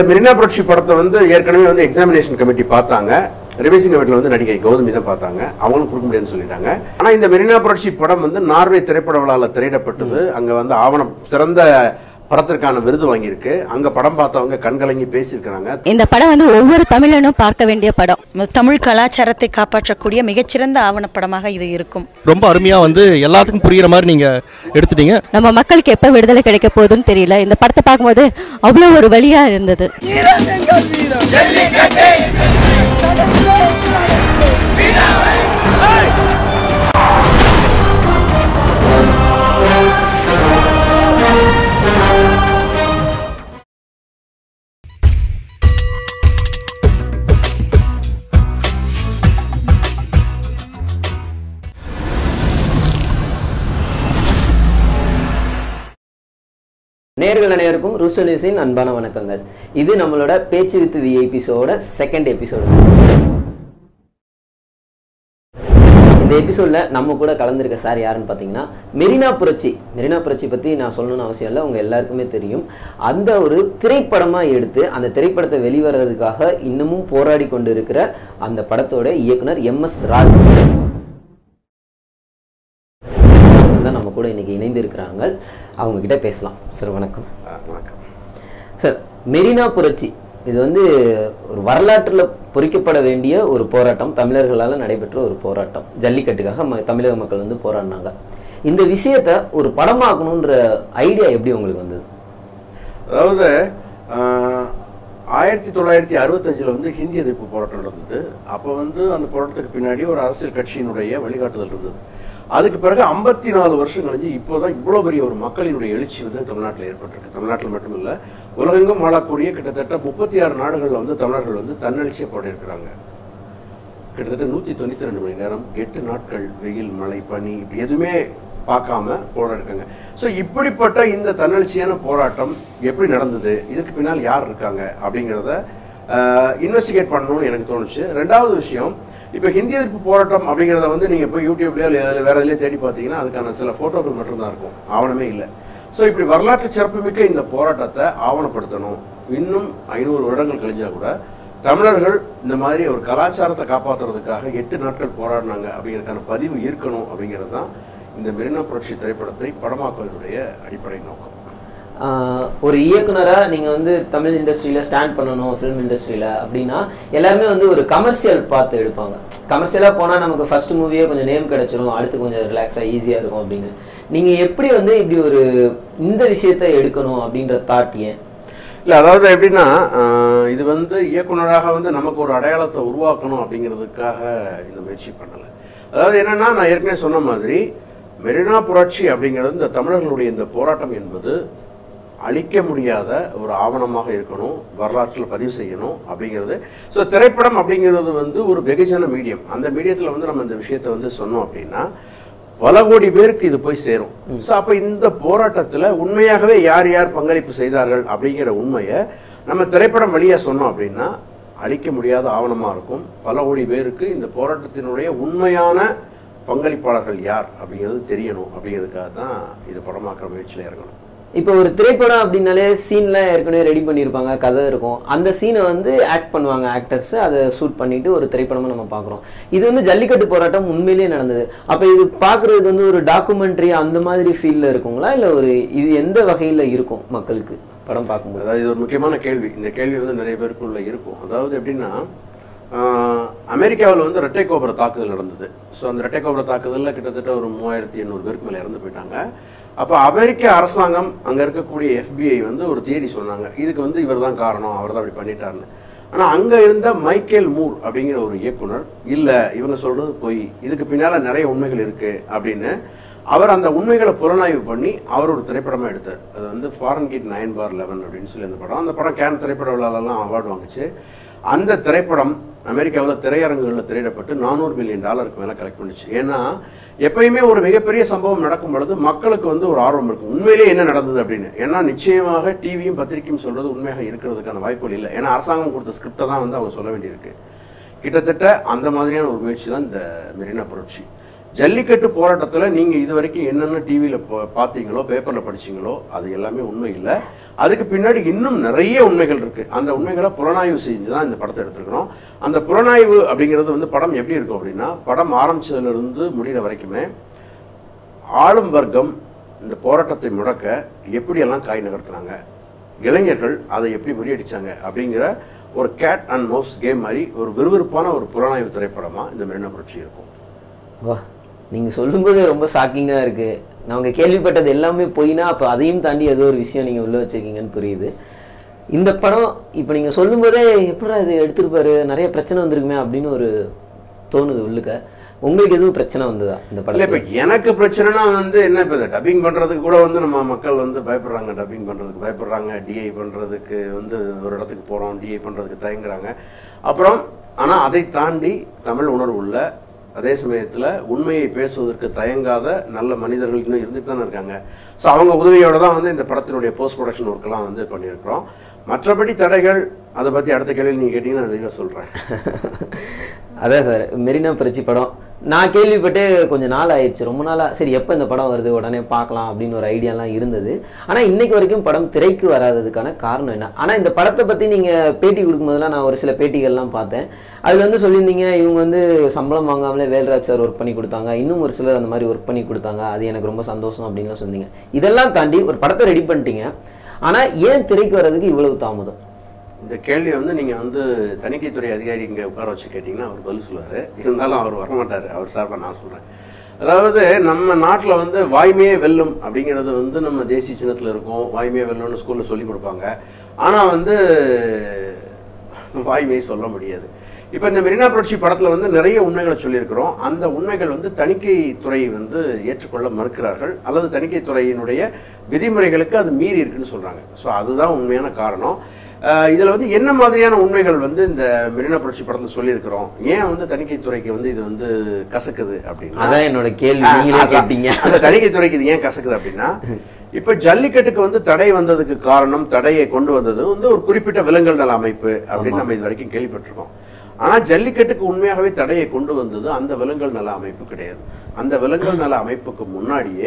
மெரினா புரட்சி படத்தை வந்து ஏற்கனவே வந்து எக்ஸாமினேஷன் கமிட்டி பார்த்தாங்க ரிவைசிங் கமிட்டியில் வந்து நடிகை கௌதமி தான் பார்த்தாங்க அவங்களும் கொடுக்க முடியாதுன்னு சொல்லிட்டாங்க ஆனா இந்த மெரினா புரட்சி படம் வந்து நார்வே திரைப்பட விழாவில் திரையிடப்பட்டது அங்க வந்து ஆவணம் சிறந்த படத்திற்கான விருது வாங்கியிருக்கு அங்க படம் பார்த்தவங்க கண்கலங்கி பேசியிருக்கிறாங்க இந்த படம் வந்து ஒவ்வொரு தமிழனும் பார்க்க வேண்டிய படம் தமிழ் கலாச்சாரத்தை காப்பாற்றக்கூடிய மிகச்சிறந்த ஆவணப்படமாக இது இருக்கும் ரொம்ப அருமையா வந்து எல்லாத்துக்கும் புரியுற மாதிரி நீங்க எடுத்துட்டீங்க நம்ம மக்களுக்கு எப்ப விடுதலை கிடைக்க போகுதுன்னு தெரியல இந்த படத்தை பார்க்கும்போது அவ்வளோ ஒரு வழியா இருந்தது நேர்கள் அனைவருக்கும் ரூஸ்டர் நியூஸின் அன்பான வணக்கங்கள் இது நம்மளோட பேச்சு வித் விஐபி ஷோவோட செகண்ட் எபிசோடு இந்த எபிசோட்ல நம்ம கூட கலந்துருக்க சார் யாருன்னு பார்த்தீங்கன்னா மெரினா புரட்சி மெரினா புரட்சி பற்றி நான் சொல்லணும்னு அவசியம் இல்லை உங்க எல்லாருக்குமே தெரியும் அந்த ஒரு திரைப்படமாக எடுத்து அந்த திரைப்படத்தை வெளிவரதுக்காக இன்னமும் போராடி கொண்டு இருக்கிற அந்த படத்தோட இயக்குனர் எம் எஸ் ராஜ் தான் நம்ம கூட இன்னைக்கு இணைந்து இருக்கிறாங்க அவங்க கிட்ட பேசலாம் சார் வணக்கம் அஹ் வணக்கம் சார் மெரினா புரட்சி இது வந்து ஒரு வரலாற்றில் பொறிக்கப்பட வேண்டிய ஒரு போராட்டம் தமிழர்களால் நடைபெற்ற ஒரு போராட்டம் ஜல்லிக்கட்டுக்காக ம தமிழக மக்கள் வந்து போராடினாங்க இந்த விஷயத்த ஒரு படமாக்கணுன்ற ஐடியா எப்படி உங்களுக்கு வந்தது அதாவது ஆஹ், ஆயிரத்தி தொள்ளாயிரத்தி அறுபத்தஞ்சில் வந்து ஹிந்தி எதிர்ப்பு போராட்டம் நடந்தது அப்போ வந்து அந்த போராட்டத்துக்கு பின்னாடி ஒரு அரசியல் கட்சியினுடைய வழிகாட்டுதல் இருந்தது அதுக்கு பிறகு ஐம்பத்தி நாலு வருஷம் கழிஞ்சு இப்போதான் இவ்வளோ பெரிய ஒரு மக்களினுடைய எழுச்சி வந்து தமிழ்நாட்டில் ஏற்பட்டிருக்கு தமிழ்நாட்டில் மட்டும் இல்லை உலகெங்கும் வாழக்கூடிய கிட்டத்தட்ட முப்பத்தி ஆறு நாடுகளில் வந்து தமிழர்கள் வந்து தன்னெழுச்சியை பாடியிருக்கிறாங்க கிட்டத்தட்ட நூற்றி தொண்ணூற்றி ரெண்டு மணி நேரம் எட்டு நாட்கள் வெயில் மழை பனி இப்படி எதுவுமே பார்க்காம போராடிருக்காங்க ஸோ இப்படிப்பட்ட இந்த தன்னெழுச்சியான போராட்டம் எப்படி நடந்தது இதுக்கு பின்னால் யார் இருக்காங்க அப்படிங்கிறத இன்வெஸ்டிகேட் பண்ணணும்னு எனக்கு தோணுச்சு ரெண்டாவது விஷயம் இப்போ ஹிந்தி எதிர்ப்பு போராட்டம் அப்படிங்கிறத வந்து நீங்கள் போய் யூடியூப்லேயோ இல்லை வேற எதுலையோ தேடி பார்த்தீங்கன்னா அதுக்கான சில ஃபோட்டோக்கள் மட்டும்தான் இருக்கும் ஆவணமே இல்லை ஸோ இப்படி வரலாற்று சிறப்புமிக்க இந்த போராட்டத்தை ஆவணப்படுத்தணும் இன்னும் ஐநூறு வருடங்கள் கழிஞ்சா கூட தமிழர்கள் இந்த மாதிரி ஒரு கலாச்சாரத்தை காப்பாற்றுறதுக்காக எட்டு நாட்கள் போராடினாங்க அப்படிங்கிறதுக்கான பதிவு இருக்கணும் அப்படிங்கிறது தான் இந்த மெரினா புரட்சி திரைப்படத்தை படமாக்குவதனுடைய அடிப்படை நோக்கம் ஆஹ் ஒரு இயக்குனரா நீங்க வந்து தமிழ் இண்டஸ்ட்ரியில ஸ்டாண்ட் பண்ணணும் ஃபிலிம் இண்டஸ்ட்ரியில அப்படின்னா எல்லாருமே வந்து ஒரு கமர்ஷியல் பார்த்து எடுப்பாங்க கமர்ஷியலா போனா நமக்கு ஃபர்ஸ்ட் மூவியே கொஞ்சம் நேம் கிடைச்சிரும் அடுத்து கொஞ்சம் ரிலாக்ஸா ஈஸியா இருக்கும் அப்படின்னு நீங்க எப்படி வந்து இப்படி ஒரு இந்த விஷயத்தை எடுக்கணும் அப்படின்ற தாட் ஏன் இல்லை அதாவது எப்படின்னா ஆஹ், இது வந்து இயக்குனராக வந்து நமக்கு ஒரு அடையாளத்தை உருவாக்கணும் அப்படிங்கிறதுக்காக இந்த முயற்சி பண்ணலை அதாவது என்னன்னா நான் ஏற்கனவே சொன்ன மாதிரி மெரினா புரட்சி அப்படிங்கிறது இந்த தமிழர்களுடைய இந்த போராட்டம் என்பது அழிக்க முடியாத ஒரு ஆவணமாக இருக்கணும் வரலாற்றில் பதிவு செய்யணும் அப்படிங்கிறது ஸோ திரைப்படம் அப்படிங்கிறது வந்து ஒரு வெகுஜன மீடியம் அந்த மீடியத்தில் வந்து நம்ம இந்த விஷயத்தை வந்து சொன்னோம் அப்படின்னா பல கோடி பேருக்கு இது போய் சேரும் ஸோ அப்போ இந்த போராட்டத்தில் உண்மையாகவே யார் யார் பங்களிப்பு செய்தார்கள் அப்படிங்கிற உண்மையை நம்ம திரைப்படம் வழியா சொன்னோம் அப்படின்னா அழிக்க முடியாத ஆவணமாக இருக்கும் பல கோடி பேருக்கு இந்த போராட்டத்தினுடைய உண்மையான பங்களிப்பாளர்கள் யார் அப்படிங்கிறது தெரியணும் அப்படிங்கிறதுக்காக தான் இது படமாக்குற முயற்சியில் இறங்கணும் இப்போ ஒரு திரைப்படம் அப்படின்னாலே சீன்லாம் ஏற்கனவே ரெடி பண்ணியிருப்பாங்க கதை இருக்கும் அந்த சீனை வந்து ஆக்ட் பண்ணுவாங்க ஆக்டர்ஸ் அதை ஷூட் பண்ணிட்டு ஒரு திரைப்படமா நம்ம பார்க்குறோம் இது வந்து ஜல்லிக்கட்டு போராட்டம் உண்மையிலேயே நடந்தது அப்போ இது பார்க்குறதுக்கு வந்து ஒரு டாக்குமெண்ட்ரி அந்த மாதிரி ஃபீல்ல இருக்குங்களா இல்லை ஒரு இது எந்த வகையில் இருக்கும் மக்களுக்கு படம் பார்க்கும்போது அதாவது இது ஒரு முக்கியமான கேள்வி இந்த கேள்வி வந்து நிறைய பேருக்குள்ள இருக்கும் அதாவது எப்படின்னா ஆஹ், அமெரிக்காவில் வந்து ரெட்டை கோபுர தாக்குதல் நடந்தது ஸோ அந்த ரெட்டை கோபுர தாக்குதலில் கிட்டத்தட்ட ஒரு மூவாயிரத்தி எண்ணூறு பேருக்கு மேலே இறந்து போயிட்டாங்க அப்போ அமெரிக்க அரசாங்கம் அங்கே இருக்கக்கூடிய எஃபிஐ வந்து ஒரு தியரி சொன்னாங்க இதுக்கு வந்து இவர் தான் காரணம் அவர் தான் அப்படி பண்ணிட்டாருன்னு ஆனால் அங்கே இருந்த மைக்கேல் மூர் அப்படிங்கிற ஒரு இயக்குனர் இல்லை இவங்க சொல்றது பொய் இதுக்கு பின்னால் நிறைய உண்மைகள் இருக்கு அப்படின்னு அவர் அந்த உண்மைகளை புலனாய்வு பண்ணி அவர் ஒரு திரைப்படமாக எடுத்தார் அது வந்து foreign kid nine bar eleven அப்படின்னு சொல்லி அந்த படம் அந்த படம் கேன் திரைப்பட விழாலெல்லாம் அவார்டு வாங்குச்சு அந்த திரைப்படம் அமெரிக்காவில் திரையரங்குகளில் திரையிடப்பட்டு நானூறு மில்லியன் டாலருக்கு மேலே கலெக்ட் பண்ணுச்சு ஏன்னா எப்பயுமே ஒரு மிகப்பெரிய சம்பவம் நடக்கும் பொழுது மக்களுக்கு வந்து ஒரு ஆர்வம் இருக்கும் உண்மையிலேயே என்ன நடந்தது அப்படின்னு ஏன்னா நிச்சயமாக டிவியும் பத்திரிக்கையும் சொல்றது உண்மையாக இருக்கிறதுக்கான வாய்ப்புகள் இல்லை ஏன்னா அரசாங்கம் கொடுத்த ஸ்கிரிப்டை தான் வந்து அவங்க சொல்ல வேண்டியிருக்கு கிட்டத்தட்ட அந்த மாதிரியான ஒரு முயற்சி தான் இந்த மெரினா புரட்சி ஜல்லிக்கட்டு போராட்டத்துல நீங்க இது வரைக்கும் என்னென்ன டிவியில பார்த்தீங்களோ பேப்பர்ல படிச்சீங்களோ அது எல்லாமே உண்மை இல்லை அதுக்கு பின்னாடி இன்னும் நிறைய உண்மைகள் இருக்கு அந்த உண்மைகளை புலனாய்வு செஞ்சு தான் இந்த படத்தை எடுத்திருக்கிறோம் அந்த புலனாய்வு அப்படிங்கிறது வந்து படம் எப்படி இருக்கும் அப்படின்னா படம் ஆரம்பிச்சதுல இருந்து முடிகிற வரைக்குமே ஆளும் வர்க்கம் இந்த போராட்டத்தை முடக்க எப்படியெல்லாம் காய் நகர்த்துனாங்க இளைஞர்கள் அதை எப்படி முறியடிச்சாங்க அப்படிங்கிற ஒரு கேட் அண்ட் மவுஸ் கேம் மாதிரி ஒரு விறுவிறுப்பான ஒரு புலனாய்வு திரைப்படமா இந்த மெரினா புரட்சி இருக்கும் வா நீங்க சொல்லும்போது ரொம்ப ஷாக்கிங்கா இருக்கு நாங்க கேள்விப்பட்டது எல்லாமே பொய்னா அப்ப அதையும் தாண்டி ஏதோ ஒரு விஷயம் நீங்க உள்ள வச்சிருக்கீங்கன்னு புரியுது இந்த படம் இப்ப நீங்க சொல்லும்போதே எப்படா இது எடுத்திருப்பாரு நிறைய பிரச்சனை வந்திருக்குமே அப்படின்னு ஒரு தோணுது உள்ளுக்க உங்களுக்கு எதுவும் பிரச்சனை வந்ததா இந்த இல்ல இப்ப படத்துல எனக்கு பிரச்சனைனா வந்து என்ன இப்ப இந்த டப்பிங் பண்றதுக்கு கூட வந்து நம்ம மக்கள் வந்து பயப்படுறாங்க டப்பிங் பண்றதுக்கு பயப்படுறாங்க டிஐ பண்றதுக்கு வந்து ஒரு இடத்துக்கு போறோம் டிஐ பண்றதுக்கு தயங்குறாங்க அப்புறம் ஆனா அதை தாண்டி தமிழ் உணர்வு உள்ள அதே சமயத்துல உண்மையை பேசுவதற்கு தயங்காத நல்ல மனிதர்கள் இன்னும் இருந்துட்டு தானே இருக்காங்க ஸோ அவங்க உதவியோட தான் வந்து இந்த படத்தினுடைய போஸ்ட் ப்ரொடக்ஷன் ஒர்க்கெல்லாம் வந்து பண்ணியிருக்கிறோம் மற்றபடி தடைகள் அதை பத்தி அடுத்த கேள்வி நீங்க கேட்டீங்கன்னா நான் விரிவாக சொல்றேன் அதான் சார் மெரினா புரட்சி படம் நான் கேள்விப்பட்டு கொஞ்சம் நாள் ஆயிடுச்சு ரொம்ப நாளா சரி எப்போ இந்த படம் வருது உடனே பார்க்கலாம் அப்படின்னு ஒரு ஐடியாலாம் இருந்தது ஆனால் இன்னைக்கு வரைக்கும் படம் திரைக்கு வராததுக்கான காரணம் என்ன ஆனால் இந்த படத்தை பற்றி நீங்கள் பேட்டி கொடுக்கும்போதெல்லாம் நான் ஒரு சில பேட்டிகள்லாம் பார்த்தேன் அதில் வந்து சொல்லியிருந்தீங்க இவங்க வந்து சம்பளம் வாங்காமலே வேல்ராஜ் சார் ஒர்க் பண்ணி கொடுத்தாங்க இன்னும் ஒரு சிலர் அந்த மாதிரி ஒர்க் பண்ணி கொடுத்தாங்க அது எனக்கு ரொம்ப சந்தோஷம் அப்படின்லாம் சொன்னீங்க இதெல்லாம் தாண்டி ஒரு படத்தை ரெடி பண்ணிட்டீங்க ஆனால் ஏன் திரைக்கு வர்றதுக்கு இவ்வளவு தாமதம் இந்த கேள்வி வந்து நீங்க வந்து தணிக்கைத்துறை அதிகாரி இங்க உட்கார வச்சு கேட்டீங்கன்னா அவர் பதில் சொல்லுவாரு இருந்தாலும் அவர் வரமாட்டாரு அவர் சார்பா நான் சொல்றேன் அதாவது நம்ம நாட்டுல வந்து வாய்மையே வெல்லும் அப்படிங்கிறது வந்து நம்ம தேசிய சின்னத்துல இருக்கும் வாய்மையே வெல்லும்னு ஸ்கூல்ல சொல்லி கொடுப்பாங்க ஆனா வந்து வாய்மையை சொல்ல முடியாது இப்போ இந்த மெரினா புரட்சி படத்துல வந்து நிறைய உண்மைகளை சொல்லியிருக்கிறோம் அந்த உண்மைகள் வந்து தணிக்கை துறை வந்து ஏற்றுக்கொள்ள மறுக்கிறார்கள் அல்லது தணிக்கை துறையினுடைய விதிமுறைகளுக்கு அது மீறி இருக்குன்னு சொல்றாங்க ஸோ அதுதான் உண்மையான காரணம் அஹ் இதுல வந்து என்ன மாதிரியான உண்மைகள் வந்து இந்த மெரினா புரட்சி படத்துல சொல்லியிருக்கிறோம் ஏன் வந்து தணிக்கை துறைக்கு வந்து இது வந்து கசக்குது அப்படின்னா அதான் என்னோட கேள்வி ஆ, நீங்களே அதான். கேட்டீங்க அந்த தணிக்கை துறைக்கு இது ஏன் கசக்குது அப்படின்னா இப்ப ஜல்லிக்கட்டுக்கு வந்து தடை வந்ததுக்கு காரணம் தடையை கொண்டு வந்தது வந்து ஒரு குறிப்பிட்ட விலங்குகள் நல அமைப்பு அப்படின்னு நம்ம இது வரைக்கும் கேள்விப்பட்டிருக்கோம் ஆனா ஜல்லிக்கட்டுக்கு உண்மையாகவே தடையை கொண்டு வந்தது அந்த விலங்குகள் நல அமைப்பு கிடையாது அந்த விலங்குகள் நல அமைப்புக்கு முன்னாடியே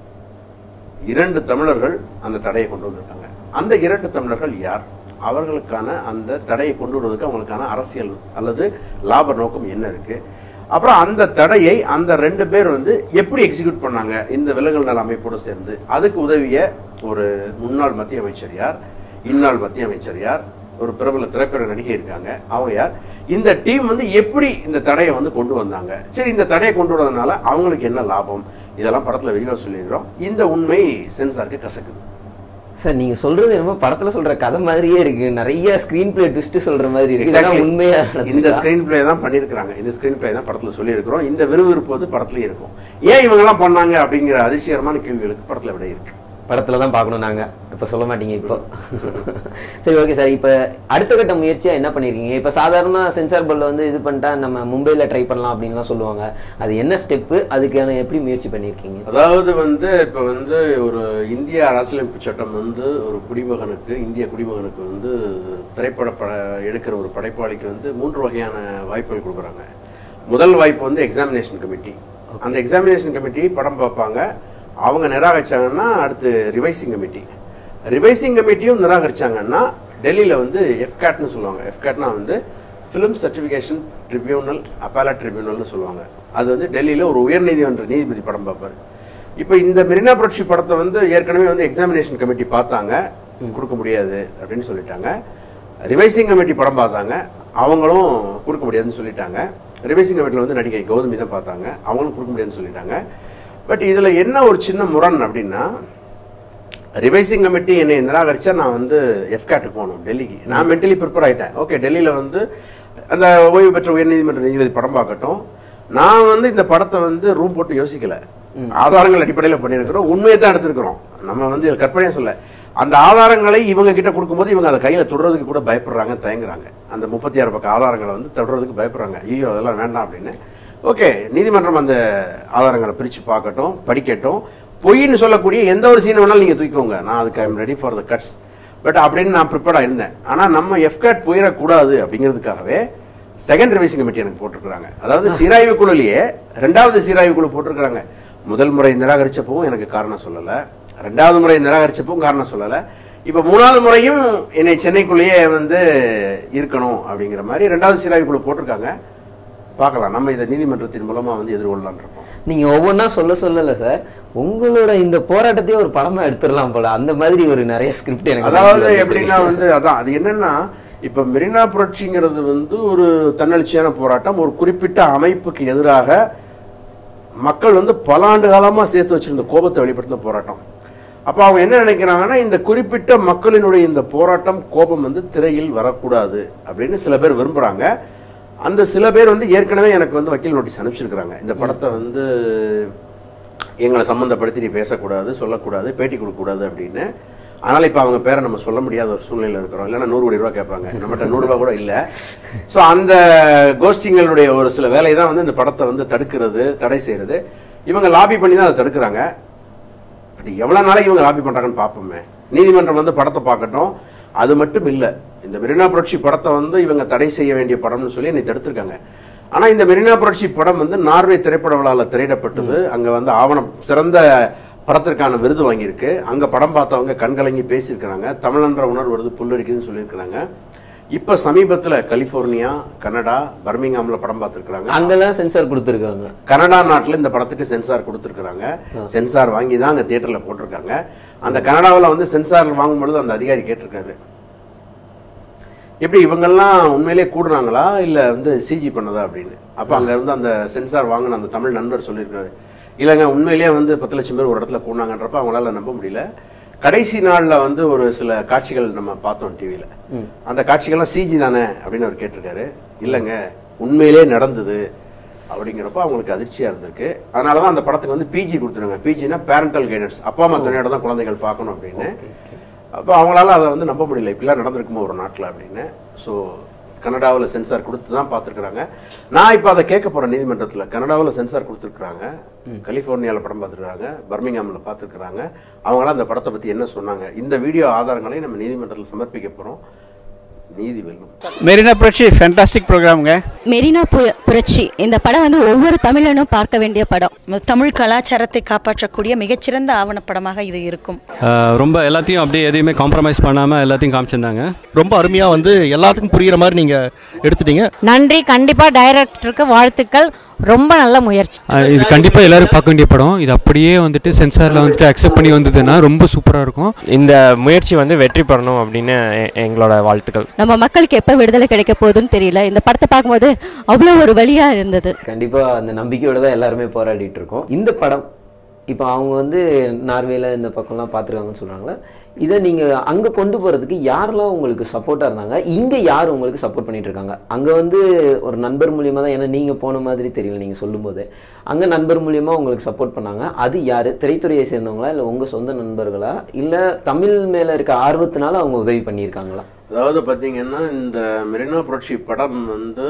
இரண்டு தமிழர்கள் அந்த தடையை கொண்டு வந்திருக்காங்க அந்த இரண்டு தமிழர்கள் யார் அவர்களுக்கான அந்த தடையை கொண்டு வருவதற்கு அவங்களுக்கான அரசியல் அல்லது லாப நோக்கம் என்ன இருக்கு அப்புறம் அந்த தடையை அந்த ரெண்டு பேர் வந்து எப்படி எக்ஸிக்யூட் பண்ணாங்க இந்த விலங்குகள் நல அமைப்போடு சேர்ந்து அதுக்கு உதவிய ஒரு முன்னாள் மத்திய அமைச்சர் யார் இந்நாள் மத்திய அமைச்சர் யார் ஒரு பிரபல திரைப்பட நடிகை இருக்காங்க அவங்க யார் இந்த டீம் வந்து எப்படி இந்த தடையை வந்து கொண்டு வந்தாங்க சரி இந்த தடையை கொண்டு வரதுனால அவங்களுக்கு என்ன லாபம் இதெல்லாம் படத்துல விரிவாக சொல்லியிருக்கிறோம் இந்த உண்மை சென்சாருக்கு கசக்குது சார் நீங்க சொல்றது என்னமோ படத்துல சொல்ற கதை மாதிரியே இருக்கு நிறைய ஸ்கிரீன் பிளே ட்விஸ்ட் சொல்ற மாதிரி இருக்கு Exactly. இதெல்லாம் உண்மையா இந்த நடந்திருக்கா? ஸ்கிரீன் பிளே தான் பண்ணியிருக்கிறாங்க இந்த ஸ்கிரீன் பிளே தான் படத்துல சொல்லியிருக்கிறோம் இந்த விறுவிறுப்பு வந்து படத்துலயும் இருக்கும் ஏன் இவங்கெல்லாம் பண்ணாங்க அப்படிங்கிற அதிர்ச்சிகரமான கேள்விகளுக்கு படத்துல விட இருக்கு படத்துல தான் பார்க்கணும் நாங்க இப்ப சொல்ல மாட்டீங்க இப்போ சரி ஓகே சார் இப்ப அடுத்த கட்ட முயற்சியா என்ன பண்ணிருக்கீங்க இப்ப சாதாரண சென்சார் போர்டில் வந்து இது பண்ணிட்டா நம்ம மும்பைல ட்ரை பண்ணலாம் அப்படின்லாம் சொல்லுவாங்க அது என்ன ஸ்டெப்பு அதுக்கான எப்படி முயற்சி பண்ணிருக்கீங்க அதாவது வந்து இப்ப வந்து ஒரு இந்திய அரசியலமைப்பு சட்டம் வந்து ஒரு குடிமகனுக்கு இந்திய குடிமகனுக்கு வந்து திரைப்பட பட எடுக்கிற ஒரு படைப்பாளிக்கு வந்து மூன்று வகையான வாய்ப்புகள் கொடுக்குறாங்க முதல் வாய்ப்பு வந்து எக்ஸாமினேஷன் கமிட்டி அந்த எக்ஸாமினேஷன் கமிட்டி படம் பார்ப்பாங்க அவங்க நிராகரிச்சாங்கன்னா அடுத்து ரிவைசிங் கமிட்டி ரிவைசிங் கமிட்டியும் நிராகரிச்சாங்கன்னா டெல்லியில வந்து எஃப்கேட்னு சொல்லுவாங்க எஃப்கேட்னா வந்து ஃபிலிம் சர்டிஃபிகேஷன் ட்ரிபியூனல் அப்பேலட் ட்ரிபியூனல்னு சொல்லுவாங்க அது வந்து டெல்லியில ஒரு உயர்நீதிமன்ற நீதிபதி படம் பார்ப்பாரு இப்போ இந்த மெரினா புரட்சி படத்தை வந்து ஏற்கனவே வந்து எக்ஸாமினேஷன் கமிட்டி பார்த்தாங்க கொடுக்க முடியாது அப்படின்னு சொல்லிட்டாங்க ரிவைசிங் கமிட்டி படம் பார்த்தாங்க அவங்களும் கொடுக்க முடியாதுன்னு சொல்லிட்டாங்க ரிவைசிங் கமிட்டியில் வந்து நடிகை கௌதமி தான் பார்த்தாங்க அவங்களும் கொடுக்க முடியாதுன்னு சொல்லிட்டாங்க பட் இதில் என்ன ஒரு சின்ன முரண் அப்படின்னா ரிவைசிங் கமிட்டி என்னை நிராகரிச்சா நான் வந்து எஃப்கேட்டுக்கு போகணும் டெல்லிக்கு நான் மென்டலி ப்ரிப்பேர் ஆயிட்டேன் ஓகே டெல்லியில் வந்து அந்த ஓய்வு பெற்ற உயர்நீதிமன்ற நீதிபதி படம் பார்க்கட்டும் நான் வந்து இந்த படத்தை வந்து ரூம் போட்டு யோசிக்கல ஆதாரங்கள் அடிப்படையில் பண்ணியிருக்கிறோம் உண்மையை தான் எடுத்திருக்கிறோம் நம்ம வந்து இதுல கற்பனையா சொல்ல அந்த ஆதாரங்களை இவங்க கிட்ட கொடுக்கும்போது இவங்க அதை கையில தொடுறதுக்கு கூட பயப்படுறாங்க தயங்குறாங்க அந்த முப்பத்தி ஆறு பக்க ஆதாரங்களை வந்து தொடுறதுக்கு பயப்படுறாங்க ஐயோ அதெல்லாம் வேண்டாம் அப்படின்னு ஓகே நீதிமன்றம் அந்த ஆதாரங்களை பிரிச்சு பார்க்கட்டும் படிக்கட்டும் பொய்ன்னு சொல்லக்கூடிய எந்த ஒரு சீனை வேணாலும் நீங்க தூக்கிக்கோங்க நான் அதுக்கு I'm ready for the cuts but அப்படின்னு நான் ப்ரிப்பேர்டாக இருந்தேன் ஆனால் நம்ம எஃப்கேட் போயிடக்கூடாது அப்படிங்கிறதுக்காகவே செகண்ட் ரிவைசிங் கமிட்டி எனக்கு போட்டிருக்கிறாங்க அதாவது சீராய்வு குழுலயே ரெண்டாவது சீராய்வு குழு போட்டிருக்கிறாங்க முதல் முறை நிராகரிச்சப்பவும் எனக்கு காரணம் சொல்லல ரெண்டாவது முறை நிராகரிச்சப்பவும் காரணம் சொல்லல இப்ப மூணாவது முறையும் என்னை சென்னைக்குள்ளேயே வந்து இருக்கணும் அப்படிங்கிற மாதிரி ரெண்டாவது சீராய்வு குழு போட்டிருக்காங்க பார்க்கலாம் நம்ம இதை நீதிமன்றத்தின் மூலமா வந்து எதிர்கொள்ளலாம்னு இருக்கோம் நீங்க ஒவ்வொன்றா சொல்ல சொல்லல சார் உங்களோட இந்த போராட்டத்தையே ஒரு படமா எடுத்துடலாம் போல அந்த மாதிரி ஒரு நிறைய ஸ்கிரிப்ட் எனக்கு அதாவது mind ல இருக்கு. எப்படின்னா வந்து அதான் அது என்னன்னா இப்ப மெரினா புரட்சிங்கிறது வந்து ஒரு தன்னெழுச்சியான போராட்டம் ஒரு குறிப்பிட்ட அமைப்புக்கு எதிராக மக்கள் வந்து பல ஆண்டு காலமா சேர்த்து வச்சிருந்த கோபத்தை வெளிப்படுத்தின போராட்டம் அப்ப அவங்க என்ன நினைக்கிறாங்கன்னா இந்த குறிப்பிட்ட மக்களினுடைய இந்த போராட்டம் கோபம் வந்து திரையில் வரக்கூடாது அப்படின்னு சில பேர் விரும்புறாங்க அந்த சில பேர் வந்து ஏற்கனவே எனக்கு வந்து வக்கீல் நோட்டீஸ் அனுப்பிச்சிருக்கிறாங்க இந்த படத்தை வந்து எங்களை சம்மந்தப்படுத்தி நீ பேசக்கூடாது சொல்லக்கூடாது பேட்டி கொடுக்கக்கூடாது அப்படின்னு அதனால இப்போ அவங்க பேரை நம்ம சொல்ல முடியாத ஒரு சூழ்நிலையில் இருக்கிறோம் இல்லைன்னா நூறு கோடி ரூபா கேட்பாங்க நம்மகிட்ட நூறு ரூபா கூட இல்லை ஸோ அந்த கோஷ்டிங்களுடைய ஒரு சில வேலை தான் வந்து இந்த படத்தை வந்து தடுக்கிறது தடை செய்யறது இவங்க லாபி பண்ணி தான் அதை தடுக்கிறாங்க பட் எவ்வளவு நாளைக்கு இவங்க லாபி பண்றாங்கன்னு பார்ப்போமே நீதிமன்றம் வந்து படத்தை பார்க்கட்டும் அது மட்டும் இல்ல இந்த மெரினா புரட்சி படத்தை வந்து இவங்க தடை செய்ய வேண்டிய படம்னு சொல்லி என்னை தடுத்திருக்காங்க ஆனா இந்த மெரினா புரட்சி படம் வந்து நார்வே திரைப்பட விழாவில் திரையிடப்பட்டது அங்க வந்து ஆவணம் சிறந்த படத்திற்கான விருது வாங்கியிருக்கு அங்க படம் பார்த்தவங்க கண்கலங்கி பேசியிருக்கிறாங்க தமிழன்ற உணர்வு வருது புல்லரிக்குதுன்னு சொல்லியிருக்கிறாங்க இப்ப சமீபத்துல கலிபோர்னியா கனடா பர்மிங்ஹாம்ல படம் பார்த்திருக்கிறாங்க அங்கெல்லாம் சென்சார் கொடுத்துருக்காங்க கனடா நாட்டுல இந்த படத்துக்கு சென்சார் கொடுத்துருக்காங்க சென்சார் வாங்கி தான் அங்க தியேட்டர்ல போட்டிருக்காங்க அந்த கனடாவில் வந்து சென்சார் வாங்கும் பொழுது அந்த அதிகாரி கேட்டிருக்காரு எப்படி இவங்கெல்லாம் உண்மையிலே கூடுனாங்களா இல்ல வந்து சிஜி பண்ணதா அப்படின்னு அப்ப அங்க இருந்து அந்த சென்சார் வாங்கின அந்த தமிழ் நண்பர் சொல்லியிருக்காரு இல்லைங்க உண்மையிலேயே வந்து பத்து லட்சம் பேர் ஒரு இடத்துல கூடுனாங்கன்றப்ப அவங்களால நம்ப முடியல கடைசி நாள்ல வந்து ஒரு சில காட்சிகள் நம்ம பார்த்தோம் டிவியில அந்த காட்சிகள்லாம் சிஜி தானே அப்படின்னு அவர் கேட்டிருக்காரு இல்லைங்க உண்மையிலே நடந்தது அப்படிங்கிறப்ப அவங்களுக்கு அதிர்ச்சியா இருந்திருக்கு அதனாலதான் அந்த படத்துக்கு வந்து பிஜி கொடுத்துருங்க பிஜினா பேரண்டல் கைடன்ஸ் அப்பா அம்மா துணையோட தான் குழந்தைகள் பார்க்கணும் அப்படின்னு அப்போ அவங்களால அதை வந்து நம்ப முடியல இப்படிலாம் நடந்திருக்குமோ ஒரு நாட்டில் அப்படின்னு ஸோ கனடாவில் சென்சார் கொடுத்து தான் பார்த்துருக்குறாங்க நான் இப்போ அதை கேட்க போகிறேன் நீதிமன்றத்தில் கனடாவில் சென்சார் கொடுத்துருக்குறாங்க கலிஃபோர்னியாவில் படம் பார்த்துருக்காங்க பர்மிங்ஹாமில் பார்த்துருக்குறாங்க அவங்களாம் அந்த படத்தை பற்றி என்ன சொன்னாங்க இந்த வீடியோ ஆதாரங்களை நம்ம நீதிமன்றத்தில் சமர்ப்பிக்க போகிறோம் நீதி வெல்லும் மெரினா புரட்சி ஃபேண்டாஸ்டிக் ப்ரோக்ராமுங்க மெரினா பு- புரட்சி இந்த படம் வந்து ஒவ்வொரு தமிழனும் பார்க்க வேண்டிய படம் தமிழ் கலாச்சாரத்தை காப்பாற்றக்கூடிய மிகச்சிறந்த ஆவணப்படமாக இது இருக்கும் ஆஹ் ரொம்ப எல்லாத்தையும் அப்படியே எதையுமே காம்ப்ரமைஸ் பண்ணாமல் எல்லாத்தையும் காமிச்சிருந்தாங்க ரொம்ப அருமையாக வந்து எல்லாத்துக்கும் புரிகிற மாதிரி நீங்கள் எடுத்துட்டீங்க நன்றி கண்டிப்பாக டைரக்டருக்கு வாழ்த்துக்கள் ரொம்ப நல்ல முயற்சி அஹ் இது கண்டிப்பாக எல்லாரும் பார்க்க வேண்டிய படம் இது அப்படியே வந்துட்டு சென்சாரில் வந்துட்டு அக்செப்ட் பண்ணி வந்ததுன்னா ரொம்ப சூப்பராக இருக்கும் இந்த முயற்சி வந்து வெற்றி பெறணும் அப்படின்னு எ- எங்களோட வாழ்த்துக்கள் நம்ம மக்களுக்கு எப்போ விடுதலை கிடைக்க போகுதுன்னு தெரியல இந்த படத்தை பார்க்கும்போது அவ்வளோ ஒரு வழியா இருந்தது கண்டிப்பா அந்த நம்பிக்கையோட தான் எல்லாருமே போராடிட்டு இருக்கோம் இந்த படம் இப்போ அவங்க வந்து நார்வேல இந்த பக்கம்லாம் பார்த்துருக்காங்கன்னு சொல்றாங்களே இதை நீங்க அங்க கொண்டு போறதுக்கு யாரெல்லாம் உங்களுக்கு சப்போர்ட்டா இருந்தாங்க இங்க யார் உங்களுக்கு சப்போர்ட் பண்ணிட்டு இருக்காங்க அங்க வந்து ஒரு நண்பர் மூலியமா தான் ஏன்னா நீங்க போன மாதிரி தெரியல நீங்க சொல்லும்போது அங்க நண்பர் மூலியமா உங்களுக்கு சப்போர்ட் பண்ணாங்க அது யாரு திரைத்துறையை சேர்ந்தவங்களா இல்ல உங்க சொந்த நண்பர்களா இல்ல தமிழ் மேல இருக்க ஆர்வத்தினால அவங்க உதவி பண்ணியிருக்காங்களா அதாவது பார்த்தீங்கன்னா இந்த மெரினா புரட்சி படம் வந்து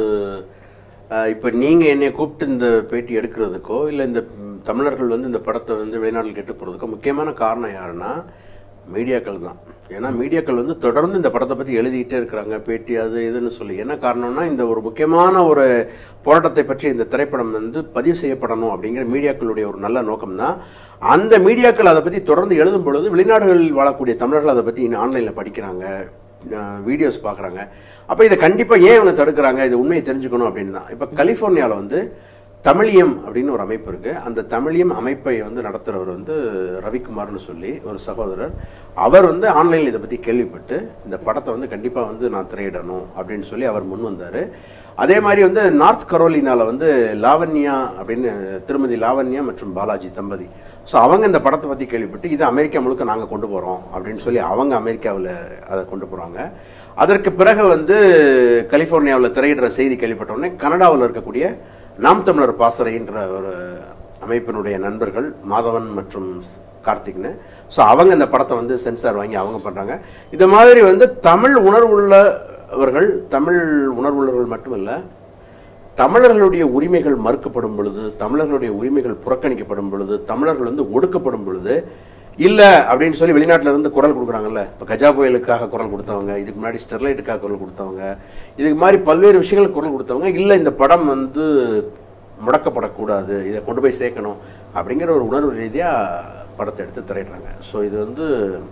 அஹ், இப்ப நீங்க என்னை கூப்பிட்டு இந்த பேட்டி எடுக்கிறதுக்கோ இல்லை இந்த ம், தமிழர்கள் வந்து இந்த படத்தை வந்து வெளிநாட்டில் கெட்டு போகிறதுக்கோ முக்கியமான காரணம் யாருன்னா மீடியாக்கள் தான் ஏன்னா மீடியாக்கள் வந்து தொடர்ந்து இந்த படத்தை பற்றி எழுதிக்கிட்டே இருக்கிறாங்க பேட்டி அது இதுன்னு சொல்லி என்ன காரணம்னா இந்த ஒரு முக்கியமான ஒரு போராட்டத்தை பற்றி இந்த திரைப்படம் வந்து பதிவு செய்யப்படணும் அப்படிங்கிற மீடியாக்களுடைய ஒரு நல்ல நோக்கம் தான் அந்த மீடியாக்கள் அதை பற்றி தொடர்ந்து எழுதும் பொழுது வெளிநாடுகளில் வாழக்கூடிய தமிழர்கள் அதை பற்றி ஆன்லைனில் படிக்கிறாங்க வீடியோஸ் பார்க்குறாங்க அப்போ இதை கண்டிப்பாக ஏன் இவங்க தடுக்கிறாங்க இது உண்மையை தெரிஞ்சுக்கணும் அப்படின்னு தான் இப்போ கலிஃபோர்னியாவில் வந்து தமிழியம் அப்படின்னு ஒரு அமைப்பு இருக்கு அந்த தமிழியம் அமைப்பை வந்து நடத்துறவர் வந்து ரவிக்குமார்னு சொல்லி ஒரு சகோதரர் அவர் வந்து ஆன்லைனில் இதை பற்றி கேள்விப்பட்டு இந்த படத்தை வந்து கண்டிப்பாக வந்து நான் திரையிடணும் அப்படின்னு சொல்லி அவர் முன் வந்தார் அதே மாதிரி வந்து நார்த் கரோலினால வந்து லாவண்யா அப்படின்னு திருமதி லாவண்யா மற்றும் பாலாஜி தம்பதி ஸோ அவங்க இந்த படத்தை பற்றி கேள்விப்பட்டு இது அமெரிக்கா முழுக்க நாங்கள் கொண்டு போகிறோம் அப்படின்னு சொல்லி அவங்க அமெரிக்காவில் அதை கொண்டு போகிறாங்க அதற்கு பிறகு வந்து கலிஃபோர்னியாவில் திரையிடுற செய்தி கேள்விப்பட்ட உடனே கனடாவில் இருக்கக்கூடிய நாம் தமிழர் பாசறைன்ற ஒரு அமைப்பினுடைய நண்பர்கள் மாதவன் மற்றும் கார்த்திக்னு ஸோ அவங்க இந்த படத்தை வந்து சென்சார் வாங்கி அவங்க பண்ணுறாங்க இந்த மாதிரி வந்து தமிழ் உணர்வுள்ளவர்கள் தமிழ் உணர்வுள்ளவர்கள் மட்டுமல்ல தமிழர்களுடைய உரிமைகள் மறுக்கப்படும் பொழுது தமிழர்களுடைய உரிமைகள் புறக்கணிக்கப்படும் பொழுது தமிழர்கள் வந்து ஒடுக்கப்படும் பொழுது இல்லை அப்படின்னு சொல்லி வெளிநாட்டுல இருந்து குரல் கொடுக்குறாங்கல்ல இப்போ கஜா புயலுக்காக குரல் கொடுத்தவங்க இதுக்கு முன்னாடி ஸ்டெர்லைட்டுக்காக குரல் கொடுத்தவங்க இதுக்கு மாதிரி பல்வேறு விஷயங்களுக்கு குரல் கொடுத்தவங்க இல்லை இந்த படம் வந்து முடக்கப்படக்கூடாது இதை கொண்டு போய் சேர்க்கணும் அப்படிங்கிற ஒரு உணர்வு ரீதியாக படத்தை எடுத்து திரையிடுறாங்க ஸோ இது வந்து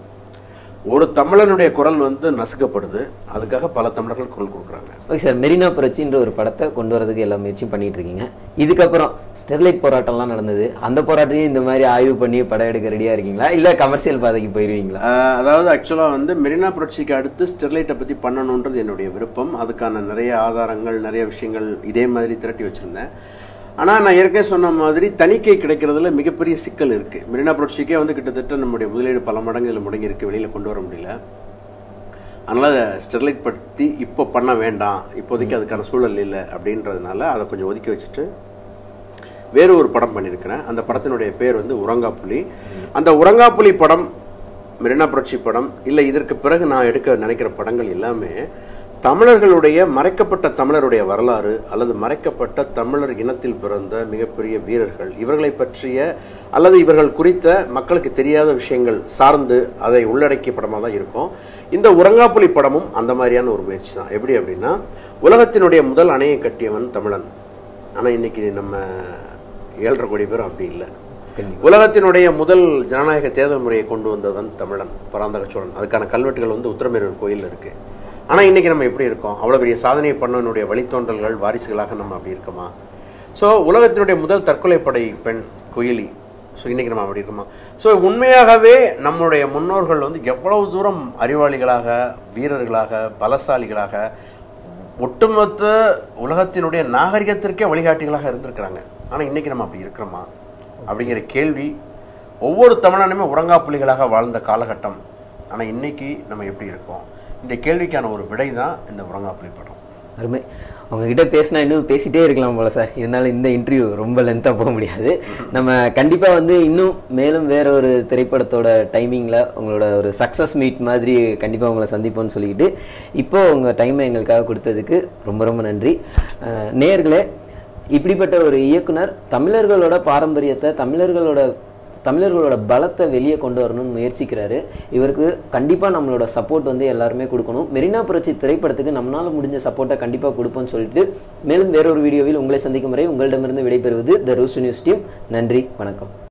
ஒரு தமிழனுடைய குரல் வந்து நசுக்கப்படுது அதுக்காக பல தமிழர்கள் குரல் கொடுக்குறாங்க ஓகே சார் மெரினா புரட்சின்ற ஒரு படத்தை கொண்டு வரதுக்கு எல்லா முயற்சியும் பண்ணிட்டு இருக்கீங்க இதுக்கப்புறம் ஸ்டெர்லைட் போராட்டம்லாம் நடந்தது அந்த போராட்டத்தையும் இந்த மாதிரி ஆய்வு பண்ணி படம் எடுக்க ரெடியா இருக்கீங்களா இல்ல கமர்ஷியல் பாதைக்கு போயிருவீங்களா ஆஹ் அதாவது ஆக்சுவலாக வந்து மெரினா புரட்சிக்கு அடுத்து ஸ்டெர்லைட்டை பற்றி பண்ணணுன்றது என்னுடைய விருப்பம் அதுக்கான நிறைய ஆதாரங்கள் நிறைய விஷயங்கள் இதே மாதிரி திரட்டி வச்சுருந்தேன் ஆனால் நான் ஏற்கனவே சொன்ன மாதிரி தணிக்கை கிடைக்கிறதுல மிகப்பெரிய சிக்கல் இருக்குது மெரினா புரட்சிக்கே வந்து கிட்டத்தட்ட நம்முடைய முதலீடு பல மடங்கு இதில் முடங்கி இருக்கு வெளியில் கொண்டு வர முடியல அதனால் ஸ்டெர்லைட் பற்றி இப்போ பண்ண வேண்டாம் இப்போதைக்கு அதுக்கான சூழல் இல்லை அப்படின்றதுனால அதை கொஞ்சம் ஒதுக்கி வச்சுட்டு வேறு ஒரு படம் பண்ணியிருக்கிறேன் அந்த படத்தினுடைய பேர் வந்து உறங்காப்புலி அந்த உறங்காப்புலி படம் மெரினா புரட்சி படம் இல்லை இதற்கு பிறகு நான் எடுக்க நினைக்கிற படங்கள் எல்லாமே தமிழர்களுடைய மறைக்கப்பட்ட தமிழருடைய வரலாறு அல்லது மறைக்கப்பட்ட தமிழர் இனத்தில் பிறந்த மிகப்பெரிய வீரர்கள் இவர்களை பற்றிய அல்லது இவர்கள் குறித்த மக்களுக்கு தெரியாத விஷயங்கள் சார்ந்து அதை உள்ளடக்கிய படமாக தான் இருக்கும் இந்த உறங்காப்புலி படமும் அந்த மாதிரியான ஒரு முயற்சி தான் எப்படி அப்படின்னா உலகத்தினுடைய முதல் அணையை கட்டியவன் தமிழன் ஆனால் இன்னைக்கு நம்ம ஏழரை கோடி பேர் அப்படி இல்லை உலகத்தினுடைய முதல் ஜனநாயக தேர்தல் முறையை கொண்டு வந்தவன் தமிழன் பராந்தக சோழன் அதுக்கான கல்வெட்டுகள் வந்து உத்திரமேரூர் கோயிலில் இருக்கு ஆனால் இன்னைக்கு நம்ம எப்படி இருக்கோம் அவ்வளோ பெரிய சாதனை பண்ணவனுடைய வழித்தோன்றல்கள் வாரிசுகளாக நம்ம அப்படி இருக்கோமா ஸோ உலகத்தினுடைய முதல் தற்கொலைப்படை பெண் குயிலி ஸோ இன்னைக்கு நம்ம அப்படி இருக்கோமா ஸோ உண்மையாகவே நம்முடைய முன்னோர்கள் வந்து எவ்வளவு தூரம் அறிவாளிகளாக வீரர்களாக பலசாலிகளாக ஒட்டுமொத்த உலகத்தினுடைய நாகரிகத்திற்கே வழிகாட்டிகளாக இருந்திருக்கிறாங்க ஆனால் இன்னைக்கு நம்ம அப்படி இருக்கிறோமா அப்படிங்கிற கேள்வி ஒவ்வொரு தமிழனுமே உறங்கா புலிகளாக வாழ்ந்த காலகட்டம் ஆனால் இன்னைக்கு நம்ம எப்படி இருக்கோம் இந்த கேள்விக்கான ஒரு விடை தான் இந்த உறங்கா புலி படம் அருமை உங்ககிட்ட பேசினா இன்னும் பேசிட்டே இருக்கலாம் போல சார் இருந்தாலும் இந்த இன்டர்வியூ ரொம்ப லென்த்தாக போக முடியாது நம்ம கண்டிப்பாக வந்து இன்னும் மேலும் வேற ஒரு திரைப்படத்தோட டைமிங்கில் உங்களோட ஒரு சக்ஸஸ் மீட் மாதிரி கண்டிப்பாக உங்களை சந்திப்போம்னு சொல்லிக்கிட்டு இப்போ உங்கள் டைமை எங்களுக்காக கொடுத்ததுக்கு ரொம்ப ரொம்ப நன்றி அஹ், நேயர்களே இப்படிப்பட்ட ஒரு இயக்குனர் தமிழர்களோட பாரம்பரியத்தை தமிழர்களோட தமிழர்களோட பலத்தை வெளியே கொண்டு வரணும்னு முயற்சிக்கிறாரு இவருக்கு கண்டிப்பாக நம்மளோட சப்போர்ட் வந்து எல்லாருமே கொடுக்கணும் மெரினா புரட்சி திரைப்படத்துக்கு நம்மளால முடிஞ்ச சப்போர்ட்டை கண்டிப்பாக கொடுப்போம்னு சொல்லிட்டு மேலும் வேறொரு வீடியோவில் உங்களை சந்திக்கும் வரை உங்களிடமிருந்து விடைபெறுவது த ரூஸ் நியூஸ் டீம் நன்றி வணக்கம்